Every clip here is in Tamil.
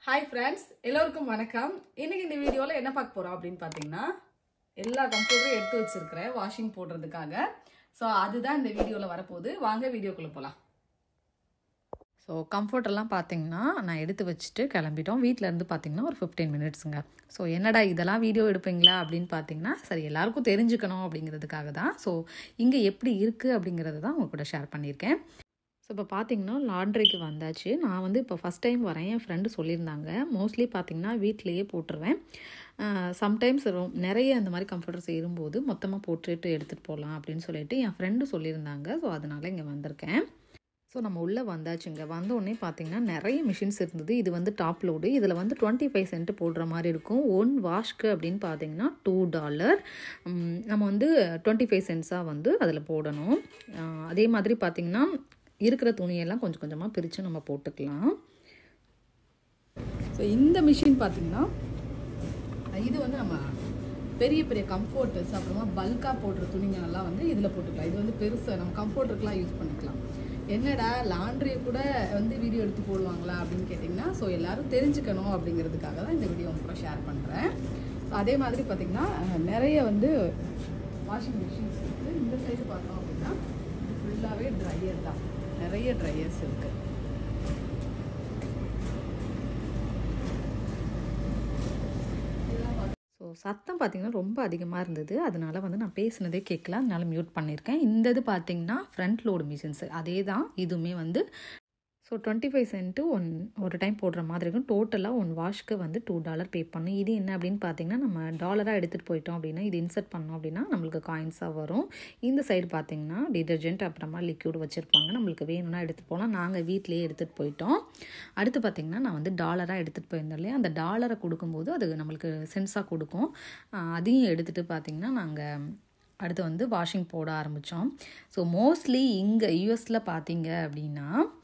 ஹாய் ஃப்ரெண்ட்ஸ் எல்லோருக்கும் வணக்கம் இன்னைக்கு இந்த வீடியோவில் என்ன பார்க்க போகிறோம் அப்படின்னு பார்த்தீங்கன்னா எல்லா கம்ப்யூட்டரும் எடுத்து வச்சிருக்கிறேன் வாஷிங் போடுறதுக்காக ஸோ அதுதான் இந்த வீடியோவில் வரப்போகுது வாங்க வீடியோக்குள்ளே போகலாம் ஸோ கம்ஃபர்டெல்லாம் பார்த்தீங்கன்னா நான் எடுத்து வச்சுட்டு கிளம்பிட்டோம் வீட்டில் இருந்து பார்த்தீங்கன்னா ஒரு ஃபிஃப்டீன் மினிட்ஸுங்க ஸோ என்னடா இதெல்லாம் வீடியோ எடுப்பீங்களா அப்படின்னு பார்த்தீங்கன்னா சரி எல்லாருக்கும் தெரிஞ்சுக்கணும் அப்படிங்கிறதுக்காக தான் ஸோ இங்கே எப்படி இருக்குது அப்படிங்கிறத தான் உங்க கூட ஷேர் பண்ணியிருக்கேன் ஸோ இப்போ பார்த்தீங்கன்னா லாண்ட்ரிக்கு வந்தாச்சு நான் வந்து இப்போ ஃபஸ்ட் டைம் வரேன் என் ஃப்ரெண்டு சொல்லியிருந்தாங்க மோஸ்ட்லி பார்த்தீங்கன்னா வீட்டிலேயே போட்டுருவேன் சம்டைம்ஸ் நிறைய அந்த மாதிரி கம்ஃபர்டர்ஸ் ஏறும்போது மொத்தமாக போட்டுட்டு எடுத்துகிட்டு போகலாம் அப்படின்னு சொல்லிட்டு என் ஃப்ரெண்டு சொல்லியிருந்தாங்க ஸோ அதனால் இங்கே வந்திருக்கேன் ஸோ நம்ம உள்ளே வந்தாச்சுங்க வந்த உடனே பார்த்தீங்கன்னா நிறைய மிஷின்ஸ் இருந்தது இது வந்து டாப் லோடு இதில் வந்து டுவெண்ட்டி ஃபைவ் சென்ட் போடுற மாதிரி இருக்கும் ஒன் வாஷ்க்கு அப்படின்னு பார்த்தீங்கன்னா டூ டாலர் நம்ம வந்து டுவெண்ட்டி ஃபைவ் சென்ட்ஸாக வந்து அதில் போடணும் அஹ் அதே மாதிரி பார்த்தீங்கன்னா இருக்கிற துணியெல்லாம் கொஞ்சம் கொஞ்சமாக பிரித்து நம்ம போட்டுக்கலாம் ஸோ இந்த மிஷின் பார்த்தீங்கன்னா இது வந்து நம்ம பெரிய பெரிய கம்ஃபர்ட்டர்ஸ் அப்புறமா பல்காக போடுற துணிங்கள்லாம் வந்து இதில் போட்டுக்கலாம் இது வந்து பெருசாக நம்ம கம்ஃபர்ட்டருக்குலாம் யூஸ் பண்ணிக்கலாம் என்னடா லாண்ட்ரியை கூட வந்து வீடியோ எடுத்து போடுவாங்களா அப்படின்னு கேட்டிங்கன்னா ஸோ எல்லாரும் தெரிஞ்சுக்கணும் அப்படிங்கிறதுக்காக தான் இந்த வீடியோ உங்க கூட ஷேர் பண்ணுறேன் ஸோ அதே மாதிரி பார்த்திங்கன்னா அஹ், நிறைய வந்து வாஷிங் மிஷின்ஸ் இருக்குது இந்த சைடு பார்த்தோம் அப்படின்னா இது ஃபுல்லாகவே ட்ரையர் தான் நிறைய ட்ரையர்ஸ் இருக்குது ஸோ சத்தம் பார்த்தீங்கன்னா ரொம்ப அதிகமாக இருந்தது அதனால வந்து நான் பேசுனதே கேட்கல அதனால மியூட் பண்ணியிருக்கேன் இந்த இது பார்த்தீங்கன்னா ஃப்ரண்ட் லோடு மிஷின்ஸ் அதே தான் இதுவுமே வந்து so twenty five cent one ஒரு டைம் போடுற மாதிரி இருக்கும் டோட்டலாக ஒன் வாஷ்க்கு வந்து டூ டாலர் பே பண்ணணும் இது என்ன அப்படின்னு பார்த்தீங்கன்னா நம்ம டாலராக எடுத்துகிட்டு போயிட்டோம் அப்படின்னா இது இன்சர்ட் பண்ணோம் அப்படின்னா நம்மளுக்கு காயின்ஸாக வரும் இந்த சைடு பார்த்தீங்கன்னா டிடர்ஜென்ட் அப்புறமா லிக்யூட் வச்சுருப்பாங்க நம்மளுக்கு வேணும்னா எடுத்துகிட்டு போகலாம் நாங்கள் வீட்டிலேயே எடுத்துகிட்டு போயிட்டோம் அடுத்து பார்த்திங்கன்னா நான் வந்து டாலராக எடுத்துகிட்டு போயிருந்தேன் இல்லையா அந்த டாலரை கொடுக்கும்போது அது நம்மளுக்கு சென்ஸாக கொடுக்கும் ஆஹ் அதையும் எடுத்துகிட்டு பார்த்திங்கன்னா நாங்கள் அடுத்து வந்து வாஷிங் போட ஆரம்பித்தோம் ஸோ மோஸ்ட்லி இங்கே யூஎஸில் பார்த்தீங்க அப்படின்னா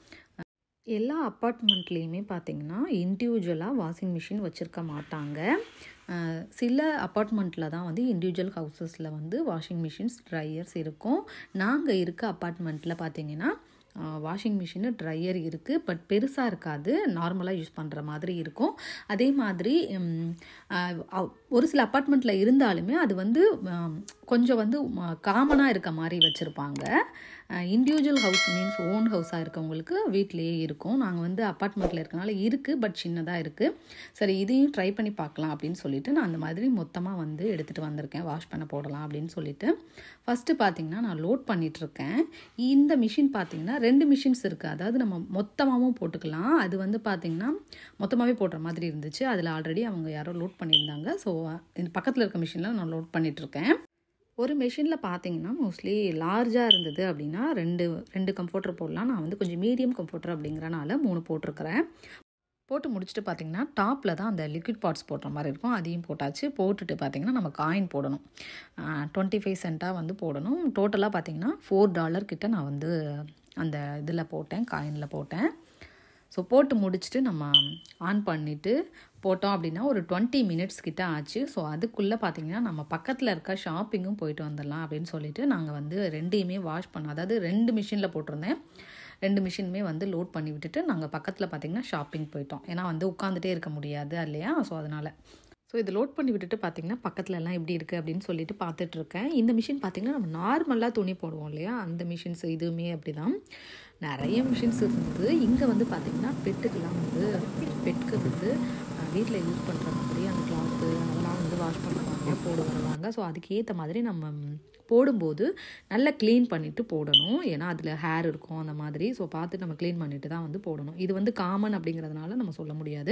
எல்லா அப்பார்ட்மெண்ட்லேயுமே பார்த்தீங்கன்னா இண்டிவிஜுவலாக வாஷிங் மிஷின் வச்சுருக்க மாட்டாங்க அஹ் சில அப்பார்ட்மெண்ட்டில் தான் வந்து இண்டிவிஜுவல் ஹவுசஸில் வந்து வாஷிங் மிஷின்ஸ் ட்ரையர்ஸ் இருக்கும் நாங்கள் இருக்க அப்பார்ட்மெண்ட்டில் பார்த்தீங்கன்னா வாஷிங் மிஷினு ட்ரையர் இருக்குது பட் பெருசாக இருக்காது நார்மலாக யூஸ் பண்ணுற மாதிரி இருக்கும் அதே மாதிரி ம், அஹ், அவ்- ஒரு சில அப்பார்ட்மெண்ட்டில் இருந்தாலுமே அது வந்து ம், கொஞ்சம் வந்து காமனாக இருக்க மாதிரி வச்சுருப்பாங்க இண்டிவிஜுவல் ஹவுஸ் மீன்ஸ் ஓன் ஹவுஸாக இருக்கவங்களுக்கு வீட்டிலேயே இருக்கும் நாங்கள் வந்து அப்பார்ட்மெண்ட்டில் இருக்கனால இருக்குது பட் சின்னதாக இருக்குது சரி இதையும் ட்ரை பண்ணி பார்க்கலாம் அப்படின்னு சொல்லிட்டு நான் அந்த மாதிரி மொத்தமாக வந்து எடுத்துகிட்டு வந்திருக்கேன் வாஷ் பண்ண போடலாம் அப்படின்னு சொல்லிட்டு ஃபஸ்ட்டு பார்த்தீங்கன்னா நான் லோட் பண்ணிகிட்ருக்கேன் இந்த மிஷின் பார்த்தீங்கன்னா ரெண்டு மிஷின்ஸ் இருக்குது அதாவது நம்ம மொத்தமாகவும் போட்டுக்கலாம் அது வந்து பார்த்தீங்கன்னா மொத்தமாகவே போடுற மாதிரி இருந்துச்சு அதில் ஆல்ரெடி அவங்க யாரோ லோட் பண்ணியிருந்தாங்க ஸோ இந்த பக்கத்தில் இருக்க மிஷினில் நான் லோட் பண்ணிகிட்ருக்கேன் ஒரு மெஷினில் பார்த்தீங்கன்னா மோஸ்ட்லி லார்ஜாக இருந்தது அப்படின்னா ரெண்டு ரெண்டு கம்ஃபர்டர் போடலாம் நான் வந்து கொஞ்சம் மீடியம் கம்ஃபர்டர் அப்படிங்கிறனால மூணு போட்டிருக்கிறேன் போட்டு முடிச்சுட்டு பார்த்தீங்கன்னா டாப்பில் தான் அந்த லிக்விட் பார்ட்ஸ் போடுற மாதிரி இருக்கும் அதையும் போட்டாச்சு போட்டுட்டு பார்த்தீங்கன்னா நம்ம காயின் போடணும் டுவெண்ட்டி ஃபைவ் சென்ட்டாக வந்து போடணும் டோட்டலாக பார்த்தீங்கன்னா ஃபோர் டாலர் கிட்ட நான் வந்து அந்த இதில் போட்டேன் காயினில் போட்டேன் ஸோ போட்டு முடிச்சுட்டு நம்ம ஆன் பண்ணிவிட்டு போட்டோம் அப்படின்னா ஒரு டுவெண்ட்டி மினிட்ஸ் கிட்ட ஆச்சு ஸோ அதுக்குள்ளே பார்த்தீங்கன்னா நம்ம பக்கத்தில் இருக்க ஷாப்பிங்கும் போயிட்டு வந்துடலாம் அப்படின்னு சொல்லிட்டு நாங்கள் வந்து ரெண்டையுமே வாஷ் பண்ணோம் அதாவது ரெண்டு மிஷினில் போட்டிருந்தேன் ரெண்டு மிஷினுமே வந்து லோட் பண்ணி விட்டுட்டு நாங்கள் பக்கத்தில் பார்த்தீங்கன்னா ஷாப்பிங் போயிட்டோம் ஏன்னா வந்து உட்காந்துட்டே இருக்க முடியாது இல்லையா ஸோ அதனால் ஸோ இது லோட் பண்ணி விட்டுட்டு பார்த்தீங்கன்னா பக்கத்துல எல்லாம் எப்படி இருக்குது அப்படின்னு சொல்லிட்டு பார்த்துட்டு இருக்கேன் இந்த மிஷின் பார்த்தீங்கன்னா நம்ம நார்மலாக துணி போடுவோம் இல்லையா அந்த மிஷின்ஸ் இதுவுமே அப்படி தான் நிறைய மிஷின்ஸ் இருந்தது இங்கே வந்து பார்த்தீங்கன்னா பெட்டுக்கெல்லாம் வந்து பெட்டுக்கு வந்து வீட்டில் யூஸ் பண்ணுற மாதிரி அந்த கிளாத்து அதெல்லாம் வந்து வாஷ் பண்ணுவாங்க போட வருவாங்க ஸோ அதுக்கேற்ற மாதிரி நம்ம போடும்போது நல்லா க்ளீன் பண்ணிவிட்டு போடணும் ஏன்னா அதில் ஹேர் இருக்கும் அந்த மாதிரி ஸோ பார்த்து நம்ம க்ளீன் பண்ணிட்டு தான் வந்து போடணும் இது வந்து காமன் அப்படிங்கிறதுனால நம்ம சொல்ல முடியாது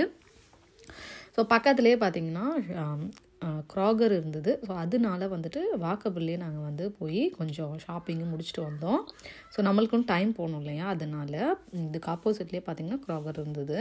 ஸோ பக்கத்துலேயே பார்த்தீங்கன்னா க்ராகர் இருந்தது ஸோ அதனால வந்துட்டு வாக்கபிள்லேயே நாங்கள் வந்து போய் கொஞ்சம் ஷாப்பிங்கும் முடிச்சுட்டு வந்தோம் ஸோ நம்மளுக்கும் டைம் போகணும் இல்லையா அதனால இதுக்கு ஆப்போசிட்லேயே பார்த்தீங்கன்னா க்ராகர் இருந்தது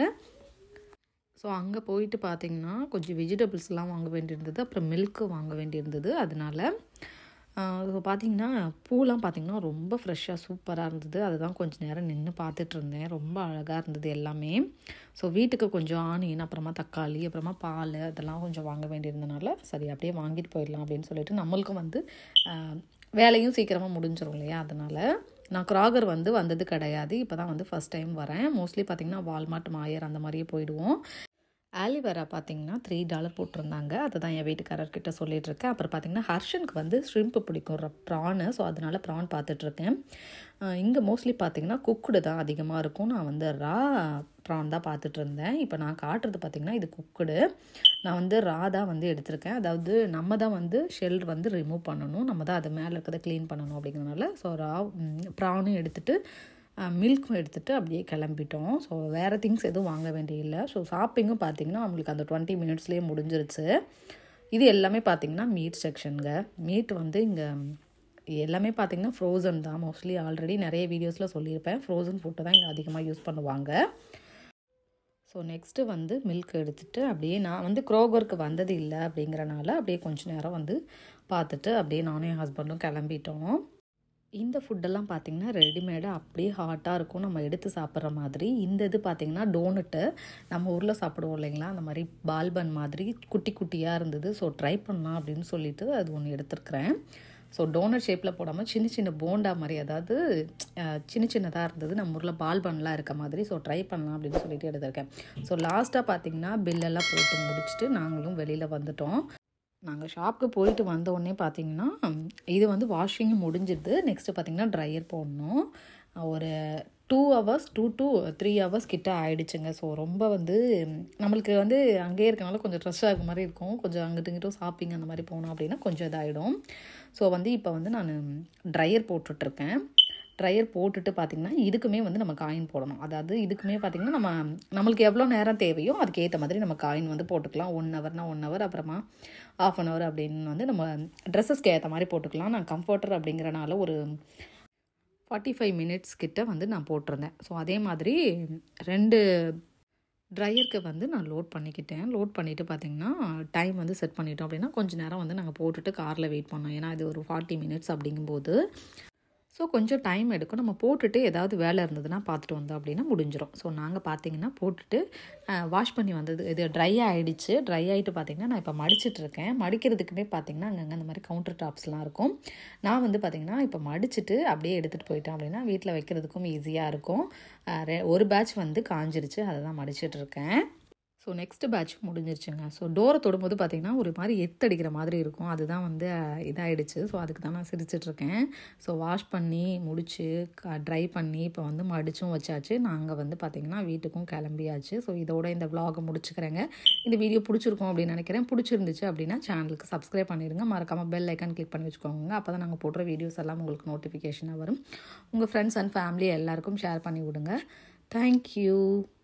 ஸோ அங்கே போயிட்டு பார்த்தீங்கன்னா கொஞ்சம் வெஜிடபிள்ஸ்லாம் வாங்க வேண்டியிருந்தது அப்புறம் மில்க்கு வாங்க வேண்டியிருந்தது அதனால ஸோ பார்த்தீங்கன்னா பூலாம் பார்த்தீங்கன்னா ரொம்ப ஃப்ரெஷ்ஷாக சூப்பராக இருந்தது அதுதான் கொஞ்சம் நேரம் நின்று பார்த்துட்டு இருந்தேன் ரொம்ப அழகாக இருந்தது எல்லாமே ஸோ வீட்டுக்கு கொஞ்சம் ஆனியன் அப்புறமா தக்காளி அப்புறமா பால் அதெல்லாம் கொஞ்சம் வாங்க வேண்டியிருந்தனால சரி அப்படியே வாங்கிட்டு போயிடலாம் அப்படின்னு சொல்லிட்டு நம்மளுக்கும் வந்து ஆஹ், வேலையும் சீக்கிரமாக முடிஞ்சிடும் இல்லையா அதனால் நான் க்ராகர் வந்து வந்தது கிடையாது இப்போ தான் வந்து ஃபஸ்ட் டைம் வரேன் மோஸ்ட்லி பார்த்திங்கன்னா வால்மார்ட் மாயர் அந்த மாதிரியே போயிடுவோம் ஆலிவேரா பார்த்தீங்கன்னா த்ரீ டாலர் போட்டிருந்தாங்க அதை தான் என் வீட்டுக்காரர்கிட்ட சொல்லிட்டு இருக்கேன் அப்புறம் பார்த்தீங்கன்னா ஹர்ஷனுக்கு வந்து ஷ்ரிம்ப் பிடிக்கும் ப்ரானு ஸோ அதனால ப்ரான் பார்த்துட்ருக்கேன் இங்கே மோஸ்ட்லி பார்த்தீங்கன்னா குக்குடு தான் அதிகமாக இருக்கும் நான் வந்து ரா ப்ரான் தான் பார்த்துட்டு இருந்தேன் இப்போ நான் காட்டுறது பார்த்தீங்கன்னா இது குக்குடு நான் வந்து ரா தான் வந்து எடுத்திருக்கேன் அதாவது நம்ம தான் வந்து ஷெல் வந்து ரிமூவ் பண்ணணும் நம்ம தான் அது மேலே இருக்கிறத க்ளீன் பண்ணணும் அப்படிங்கிறனால ஸோ ரா ப்ரானும் எடுத்துகிட்டு மில்க்கும் எடுத்துகிட்டு அப்படியே கிளம்பிட்டோம் ஸோ வேறு திங்ஸ் எதுவும் வாங்க வேண்டியதில்லை ஸோ ஷாப்பிங்கும் பார்த்திங்கன்னா நம்மளுக்கு அந்த டுவெண்ட்டி மினிட்ஸ்லேயே முடிஞ்சிருச்சு இது எல்லாமே பார்த்திங்கன்னா மீட் செக்ஷனுங்க மீட் வந்து இங்கே எல்லாமே பார்த்திங்கன்னா ஃப்ரோசன் தான் மோஸ்ட்லி ஆல்ரெடி நிறைய வீடியோஸில் சொல்லியிருப்பேன் ஃப்ரோசன் ஃபுட்டை தான் இங்கே அதிகமாக யூஸ் பண்ணுவாங்க ஸோ நெக்ஸ்ட்டு வந்து மில்க் எடுத்துகிட்டு அப்படியே நான் வந்து க்ரோகருக்கு வந்தது இல்லை அப்படிங்கிறனால அப்படியே கொஞ்ச நேரம் வந்து பார்த்துட்டு அப்படியே நானும் என் ஹஸ்பண்டும் கிளம்பிட்டோம் இந்த ஃபுட்டெல்லாம் பார்த்திங்கன்னா ரெடிமேடாக அப்படியே ஹாட்டாக இருக்கும் நம்ம எடுத்து சாப்பிட்ற மாதிரி இந்த இது பார்த்திங்கன்னா டோனட்டு நம்ம ஊரில் சாப்பிடுவோம் இல்லைங்களா அந்த மாதிரி பால்பன் மாதிரி குட்டி குட்டியாக இருந்தது ஸோ ட்ரை பண்ணலாம் அப்படின்னு சொல்லிட்டு அது ஒன்று எடுத்துருக்குறேன் ஸோ டோனட் ஷேப்பில் போடாமல் சின்ன சின்ன போண்டா மாதிரி அதாவது சின்ன சின்னதாக இருந்தது நம்ம ஊரில் பால்பன்லாம் இருக்க மாதிரி ஸோ ட்ரை பண்ணலாம் அப்படின்னு சொல்லிட்டு எடுத்திருக்கேன் ஸோ லாஸ்ட்டாக பார்த்திங்கன்னா பில்லெல்லாம் போட்டு முடிச்சுட்டு நாங்களும் வெளியில் வந்துட்டோம் நாங்கள் ஷாப்புக்கு போயிட்டு வந்த உடனே பார்த்தீங்கன்னா இது வந்து வாஷிங் முடிஞ்சிது நெக்ஸ்ட்டு பார்த்தீங்கன்னா ட்ரையர் போடணும் ஒரு two hours two two three hours கிட்ட ஆயிடுச்சுங்க ஸோ ரொம்ப வந்து நம்மளுக்கு வந்து அங்கேயே இருக்கனால கொஞ்சம் ட்ரெஸ் ஆகிற மாதிரி இருக்கும் கொஞ்சம் அங்கிட்டு இங்கிட்டும் ஷாப்பிங் அந்த மாதிரி போனோம் அப்படின்னா கொஞ்சம் இதாகிடும் ஸோ வந்து இப்போ வந்து நான் ட்ரையர் போட்டுட்ருக்கேன் ட்ரையர் போட்டுட்டு பார்த்திங்கன்னா இதுக்குமே வந்து நம்ம காயின் போடணும் அதாவது இதுக்குமே பார்த்திங்கன்னா நம்ம நம்மளுக்கு எவ்வளோ நேரம் தேவையோ அதுக்கு ஏற்ற மாதிரி நம்ம காயின் வந்து போட்டுக்கலாம் ஒன் ஹவர்னா ஒன் ஹவர் அப்புறமா ஆஃப் அன் ஹவர் அப்படின்னு வந்து நம்ம ட்ரெஸ்ஸஸ்க்கு ஏற்ற மாதிரி போட்டுக்கலாம் நான் கம்ஃபர்டர் அப்படிங்கிறனால ஒரு ஃபார்ட்டி ஃபைவ் மினிட்ஸ் கிட்ட வந்து நான் போட்டிருந்தேன் ஸோ அதே மாதிரி ரெண்டு ட்ரையருக்கு வந்து நான் லோட் பண்ணிக்கிட்டேன் லோட் பண்ணிவிட்டு பார்த்திங்கன்னா டைம் வந்து செட் பண்ணிட்டோம் அப்படின்னா கொஞ்சம் நேரம் வந்து நாங்கள் போட்டுட்டு காரில் வெயிட் பண்ணோம் ஏன்னா இது ஒரு ஃபார்ட்டி மினிட்ஸ் அப்படிங்கும்போது ஸோ கொஞ்சம் டைம் எடுக்கும் நம்ம போட்டுட்டு ஏதாவது வேலை இருந்ததுன்னா பார்த்துட்டு வந்தோம் அப்படின்னா முடிஞ்சிடும் ஸோ நாங்கள் பார்த்தீங்கன்னா போட்டுட்டு வாஷ் பண்ணி வந்தது இது ட்ரை ஆகிடுச்சு ட்ரை ஆகிட்டு பார்த்திங்கன்னா நான் இப்போ மடிச்சிட்ருக்கேன் மடிக்கிறதுக்குமே பார்த்திங்கன்னா அங்கங்கே அந்த மாதிரி கவுண்டர் டாப்ஸ்லாம் இருக்கும் நான் வந்து பார்த்திங்கன்னா இப்போ மடிச்சுட்டு அப்படியே எடுத்துகிட்டு போயிட்டேன் அப்படின்னா வீட்டில் வைக்கிறதுக்கும் ஈஸியாக இருக்கும் ஒரு பேட்ச் வந்து காஞ்சிருச்சு அதை தான் மடிச்சிட்ருக்கேன் ஸோ நெக்ஸ்ட் பேட்ச் முடிஞ்சிருச்சுங்க ஸோ டோரை தொடும்போது பார்த்திங்கன்னா ஒரு மாதிரி எத்தடிக்கிற மாதிரி இருக்கும் அதுதான் வந்து இதாகிடுச்சு ஸோ அதுக்கு தான் நான் சிரிச்சிட்ருக்கேன் ஸோ வாஷ் பண்ணி முடித்து ட்ரை பண்ணி இப்போ வந்து மடிச்சும் வச்சாச்சு நாங்கள் வந்து பார்த்திங்கன்னா வீட்டுக்கும் கிளம்பியாச்சு ஸோ இதோட இந்த விலாகை முடிச்சுக்கிறேங்க இந்த வீடியோ பிடிச்சிருக்கோம் அப்படின்னு நினைக்கிறேன் பிடிச்சிருந்துச்சு அப்படின்னா சேனலுக்கு சப்ஸ்கிரைப் பண்ணிடுங்க மறக்காமல் பெல் ஐக்கான் கிளிக் பண்ணி வச்சுக்கோங்க அப்போ தான் நாங்கள் போடுற வீடியோஸ் எல்லாம் உங்களுக்கு நோட்டிஃபிகேஷனாக வரும் உங்கள் ஃப்ரெண்ட்ஸ் அண்ட் ஃபேமிலி எல்லாருக்கும் ஷேர் பண்ணி விடுங்க தேங்க்யூ